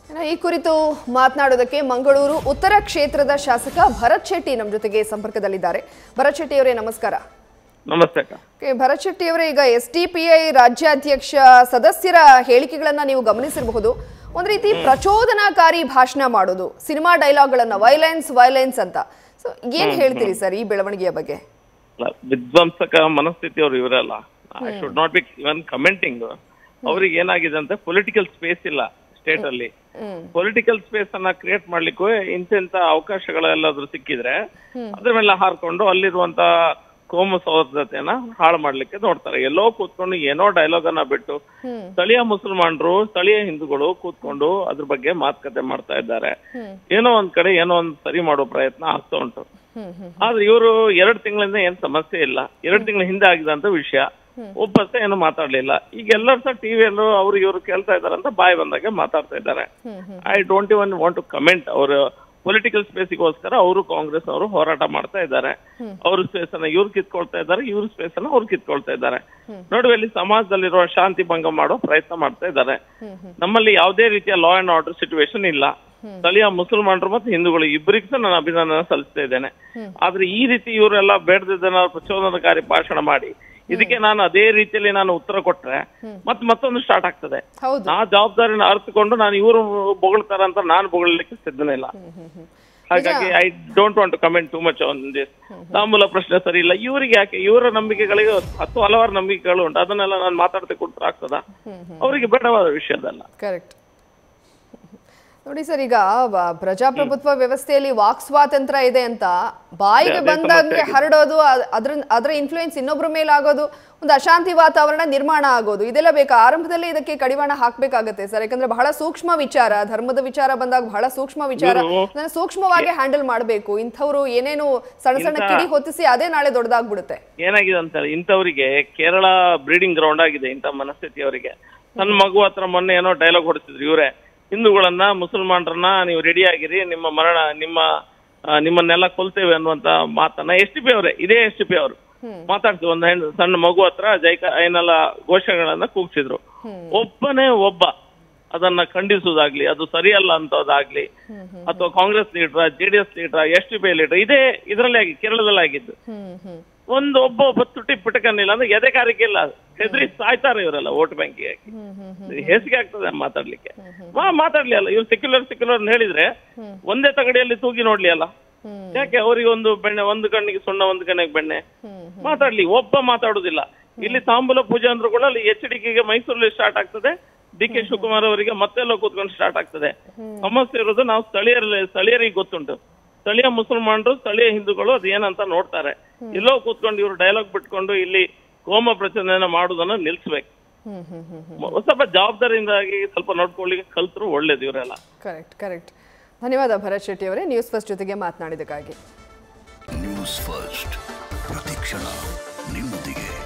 ಇನ್ನು ಈ ಕುರಿತು ಮಾತನಾಡೋದಕ್ಕೆ ಮಂಗಳೂರು ಉತ್ತರ ಕ್ಷೇತ್ರದ ಶಾಸಕ ಭರತ್ ಶೆಟ್ಟಿ ನಮ್ಮ ಜೊತೆಗೆ ಸಂಪರ್ಕದಲ್ಲಿದ್ದಾರೆ ಭರತ್ ಶೆಟ್ಟಿ ಅವರೇ ನಮಸ್ಕಾರ ನಮಸ್ತೆ ಅಕ್ಕ ಓಕೆ, ಭರತ್ ಶೆಟ್ಟಿ ಅವರೇ ಈಗ ಎಸ್ ಟಿ ಪಿ ಐ ರಾಜ್ಯಾಧ್ಯಕ್ಷ ಸದಸ್ಯರ ಹೇಳಿಕೆಗಳನ್ನ ನೀವು ಗಮನಿಸಿರಬಹುದು ಒಂದ್ ರೀತಿ ಪ್ರಚೋದನಾಕಾರಿ ಭಾಷಣ ಮಾಡೋದು ಸಿನಿಮಾ ಡೈಲಾಗ್ಗಳನ್ನ ವೈಲೆನ್ಸ್ ವೈಲೆನ್ಸ್ ಅಂತ ಸೊ ಏನ್ ಹೇಳ್ತೀರಿ ಸರ್ ಈ ಬೆಳವಣಿಗೆಯ ಬಗ್ಗೆ ಅಲ್ಲ, ವಿಧ್ವಂಸಕ ಮನಸ್ಥಿತಿಯವರು ಇವರಲ್ಲ I should not be even commenting ಅವ್ರಿಗೆ ಏನಾಗಿದೆ ಅಂತ ಪೊಲಿಟಿಕಲ್ ಸ್ಪೇಸ್ ಇಲ್ಲ ಸ್ಟೇಟ್ ಅಲ್ಲಿ ಪೊಲಿಟಿಕಲ್ ಸ್ಪೇಸ್ ಅನ್ನ ಕ್ರಿಯೇಟ್ ಮಾಡ್ಲಿಕ್ಕೂ ಇಂತಿಂತ ಅವಕಾಶಗಳೆಲ್ಲಾದ್ರೂ ಸಿಕ್ಕಿದ್ರೆ ಅದ್ರ ಮೇಲೆ ಹಾರ್ಕೊಂಡು ಅಲ್ಲಿರುವಂತ ಕೋಮು ಸೌಹಾರ್ದತೆಯನ್ನ ಹಾಳು ಮಾಡ್ಲಿಕ್ಕೆ ನೋಡ್ತಾರೆ ಎಲ್ಲೋ ಕೂತ್ಕೊಂಡು ಏನೋ ಡೈಲಾಗ್ ಅನ್ನ ಬಿಟ್ಟು ಸ್ಥಳೀಯ ಮುಸಲ್ಮಾನರು ಸ್ಥಳೀಯ ಹಿಂದೂಗಳು ಕೂತ್ಕೊಂಡು ಅದ್ರ ಬಗ್ಗೆ ಮಾತುಕತೆ ಮಾಡ್ತಾ ಇದ್ದಾರೆ ಏನೋ ಒಂದ್ ಕಡೆ ಏನೋ ಒಂದ್ ಸರಿ ಮಾಡೋ ಪ್ರಯತ್ನ ಆಗ್ತಾ ಉಂಟು ಆದ್ರೆ ಇವರು ಎರಡ್ ತಿಂಗಳಿಂದ ಏನ್ ಸಮಸ್ಯೆ ಇಲ್ಲ ಎರಡ್ ತಿಂಗಳ ಹಿಂದೆ ಆಗಿದಂತ ವಿಷಯ ಒಬ್ಬ ಸಹ ಏನು ಮಾತಾಡ್ಲಿಲ್ಲ ಈಗ ಎಲ್ಲರೂ ಸಹ ಟಿವಿಯಲ್ಲೂ ಅವ್ರು ಇವ್ರು ಕೇಳ್ತಾ ಇದಾರೆ ಅಂತ ಬಾಯಿ ಬಂದಾಗೆ ಮಾತಾಡ್ತಾ ಇದ್ದಾರೆ I don't even want to comment ಅವರು ಪೊಲಿಟಿಕಲ್ ಸ್ಪೇಸಿಗೋಸ್ಕರ ಅವರು ಕಾಂಗ್ರೆಸ್ ಅವರು ಹೋರಾಟ ಮಾಡ್ತಾ ಇದ್ದಾರೆ ಅವ್ರ ಸ್ಪೇಸ್ ಅನ್ನ ಇವ್ರು ಕಿತ್ಕೊಳ್ತಾ ಇದ್ದಾರೆ ಇವ್ರ ಸ್ಪೇಸ್ ಅನ್ನ ಅವ್ರು ಕಿತ್ಕೊಳ್ತಾ ಇದ್ದಾರೆ ನಡುವೆಯಲ್ಲಿ ಸಮಾಜದಲ್ಲಿರುವ ಶಾಂತಿ ಭಂಗ ಮಾಡೋ ಪ್ರಯತ್ನ ಮಾಡ್ತಾ ಇದ್ದಾರೆ ನಮ್ಮಲ್ಲಿ ಯಾವುದೇ ರೀತಿಯ ಲಾ ಅಂಡ್ ಆರ್ಡರ್ ಸಿಚುವೇಶನ್ ಇಲ್ಲ ಸ್ಥಳೀಯ ಮುಸಲ್ಮಾನರು ಮತ್ತು ಹಿಂದೂಗಳು ಇಬ್ಬರಿಗೂ ಸಹ ನಾನು ಅಭಿನಂದನೆ ಸಲ್ಲಿಸ್ತಾ ಇದ್ದೇನೆ ಆದ್ರೆ ಈ ರೀತಿ ಇವರೆಲ್ಲ ಬೇಡದಿದ್ದನ್ನ ಪ್ರಚೋದನಕಾರಿ ಭಾಷಣ ಮಾಡಿ ಇದಕ್ಕೆ ನಾನು ಅದೇ ರೀತಿಯಲ್ಲಿ ನಾನು ಉತ್ತರ ಕೊಟ್ರೆ ಮತ್ ಮತ್ತೊಂದು ಸ್ಟಾರ್ಟ್ ಆಗ್ತದೆ ಹೌದು ನಾ ಜವಾಬ್ದಾರಿನ ಅರ್ಥಕೊಂಡು ನಾನು ಇವರು ಬೊಗಳ್ತಾರ ಅಂತ ನಾನು ಬೊಗಳಲಿಕ್ಕೆ ಸಿದ್ಧನೇ ಇಲ್ಲ ಹಾಗಾಗಿ I don't want to comment too much on this ತಾಂಬೂಲ ಪ್ರಶ್ನೆ ಸರಿ ಇಲ್ಲ ಇವರಿಗೆ ಯಾಕೆ ಇವರ ನಂಬಿಕೆಗಳಿಗೆ ಹತ್ತು ಹಲವಾರು ನಂಬಿಕೆಗಳು ಉಂಟು ಅದನ್ನೆಲ್ಲ ನಾನು ಮಾತಾಡ್ತಾ ಕೊಟ್ಟರೆ ಆಗ್ತದ ಅವರಿಗೆ ಬೇಡವಾದ ವಿಷಯದಲ್ಲ ಕರೆಕ್ಟ್ ನೋಡಿ ಸರ್ ಈಗ ಬ- ಪ್ರಜಾಪ್ರಭುತ್ವ ವ್ಯವಸ್ಥೆಯಲ್ಲಿ ವಾಕ್ ಸ್ವಾತಂತ್ರ್ಯ ಇದೆ ಅಂತ ಬಾಯಿಗೆ ಅದೇ ಬಂದಂಗೆ ಸಮಸ್ಯೆ ಆಗಿದೆ. ಹರಡೋದು ಅದ್- ಅದ್ರ ಅದರ ಇನ್ಫ್ಲೂಯೆನ್ಸ್ ಇನ್ನೊಬ್ಬರ ಮೇಲೆ ಆಗೋದು ಒಂದು ಅಶಾಂತಿ ವಾತಾವರಣ ನಿರ್ಮಾಣ ಆಗೋದು ಇದೆಲ್ಲ ಬೇಕಾ ಆರಂಭದಲ್ಲೇ ಇದಕ್ಕೆ ಕಡಿವಾಣ ಹಾಕ್ಬೇಕಾಗತ್ತೆ ಸರ್ ಯಾಕಂದ್ರೆ ಬಹಳ ಸೂಕ್ಷ್ಮ ವಿಚಾರ ಧರ್ಮದ ವಿಚಾರ ಬಂದಾಗ ಬಹಳ ಸೂಕ್ಷ್ಮ ವಿಚಾರ ಇವ್ರು- ಅದನ್ನ ಸೂಕ್ಷ್ಮವಾಗಿ ಹ್ಯಾಂಡಲ್ ಮಾಡಬೇಕು ಇಂಥವ್ರು ಏನೇನು ಸಣ್ಣ ಸಣ್ಣ ಇಂಥ- ಕಿಡಿ ಹೊತ್ತಿಸಿ ಅದೇ ನಾಳೆ ದೊಡ್ಡದಾಗ್ಬಿಡುತ್ತೆ ಏನಾಗಿದೆ ಅಂತ ಹೇಳಿ ಇಂಥವರಿಗೆ ಕೇರಳ ಬ್ರೀಡಿಂಗ್ ಗ್ರೌಂಡ್ ಆಗಿದೆ ಇಂಥ ಮನಸ್ಥಿತಿ ಅವರಿಗೆ ಸಣ್ಣ ಮಗು ಹತ್ರ ಮೊನ್ನೆ ಏನೋ ಡೈಲಾಗ್ ಹೊಡಿಸಿದ್ರು ಇವರೇ ಹಿಂದೂಗಳನ್ನ ಮುಸಲ್ಮಾನರನ್ನ ನೀವು ರೆಡಿ ಆಗಿರಿ ನಿಮ್ಮ ಮರಣ ನಿಮ್ಮ ಆ, ನಿಮ್ಮನ್ನೆಲ್ಲ ಕೊಲ್ತೇವೆ ಅನ್ನುವಂತ ಮಾತನ್ನ ಎಸ್ ಟಿ ಪಿ ಅವರೇ ಇದೇ ಎಸ್ ಟಿ ಪಿ ಅವರು ಮಾತಾಡ್ತು ಒಂದು ಹೆಣ್ಣು ಸಣ್ಣ ಮಗು ಹತ್ರ ಜೈಕ ಏನೆಲ್ಲ ಘೋಷಣೆಗಳನ್ನ ಕೂಗ್ಸಿದ್ರು ಒಬ್ಬನೇ ಒಬ್ಬ ಅದನ್ನ ಖಂಡಿಸುವುದಾಗ್ಲಿ ಅದು ಸರಿಯಲ್ಲ ಅಂತದಾಗ್ಲಿ ಅಥವಾ Congress leader JDS leader S T P leader ಇದೇ ಇದರಲ್ಲೇ ಆಗಿ ಕೇರಳದಲ್ಲಿ ಆಗಿದ್ದು ಹ್ಮ್ ಹ್ಮ್ ಒಂದು ಒಬ್ಬ ಒಬ್ಬ ತುಟಿ ಪಿಟಕನ್ನಿಲ್ಲ ಅಂದ್ರೆ ಎದೆ ಕಾರಿಕೆ ಇಲ್ಲ ಹೆದರಿ ಸಾಯ್ತಾರೆ ಇವರೆಲ್ಲ ವೋಟ್ ಬ್ಯಾಂಕಿಗೆ ಹೇಸಿಗೆ ಆಗ್ತದೆ ಮಾತಾಡ್ಲಿಕ್ಕೆ ಮಾ ಮಾತಾಡ್ಲಿ ಅಲ್ಲ ಇವ್ರು ಸೆಕ್ಯುಲರ್ ಸೆಕ್ಯುಲರ್ ಹೇಳಿದ್ರೆ ಒಂದೇ ತಗಡಿಯಲ್ಲಿ ತೂಗಿ ನೋಡ್ಲಿ ಅಲ್ಲ ಯಾಕೆ ಅವರಿಗೆ ಒಂದು ಬೆಣ್ಣೆ ಒಂದು ಕಣ್ಣಿಗೆ ಸುಣ್ಣ ಒಂದು ಕಣ್ಣಿಗೆ ಬೆಣ್ಣೆ ಮಾತಾಡ್ಲಿ ಒಬ್ಬ ಮಾತಾಡುದಿಲ್ಲ ಇಲ್ಲಿ ತಾಂಬೂಲ ಪೂಜೆ ಅಂದ್ರೂ ಕೂಡ ಅಲ್ಲಿ ಎಚ್ ಡಿಕೆಗೆ ಮೈಸೂರಲ್ಲಿ ಸ್ಟಾರ್ಟ್ ಆಗ್ತದೆ ಡಿ ಕೆ ಶಿವಕುಮಾರ್ ಅವರಿಗೆ ಮತ್ತೆಲ್ಲ ಕೂತ್ಕೊಂಡು ಸ್ಟಾರ್ಟ್ ಆಗ್ತದೆ ಸಮಸ್ಯೆ ಇರೋದು ನಾವು ಸ್ಥಳೀಯರಲ್ಲಿ ಸ್ಥಳೀಯರಿಗೆ ಗೊತ್ತುಂಟು ಸ್ಥಳೀಯ ಮುಸಲ್ಮಾನರು ಸ್ಥಳೀಯ ಹಿಂದೂಗಳು ಅದು ಏನಂತ ನೋಡ್ತಾರೆ ಎಲ್ಲೋ ಕೂತ್ಕೊಂಡು ಇವರು ಡೈಲಾಗ್ ಬಿಟ್ಕೊಂಡು ಇಲ್ಲಿ ಕೋಮ ಪ್ರಚೋದನೆ ಮಾಡುದನ್ನ ನಿಲ್ಸ್ಬೇಕು ಹ್ಮ್ ಹ್ಮ್ ಹ್ಮ್ ಮ- ಸ್ವಲ್ಪ ಜವಾಬ್ದಾರಿಯಿಂದಾಗಿ ಸ್ವಲ್ಪ ನೋಡ್ಕೊಳ್ಳಿಕ್ಕೆ ಕಲ್ತರು ಒಳ್ಳೇದು ಇವರೆಲ್ಲ ಕರೆಕ್ಟ್ ಕರೆಕ್ಟ್ ಧನ್ಯವಾದ ಭರತ್ ಶೆಟ್ಟಿ ಅವರೇ ನ್ಯೂಸ್ ಫಸ್ಟ್ ಜೊತೆಗೆ ಮಾತನಾಡಿದಕ್ಕಾಗಿ ನ್ಯೂಸ್ ಫಸ್ಟ್ ಪ್ರತಿಕ್ಷಣ ನಿಮ್ಮೊಂದಿಗೆ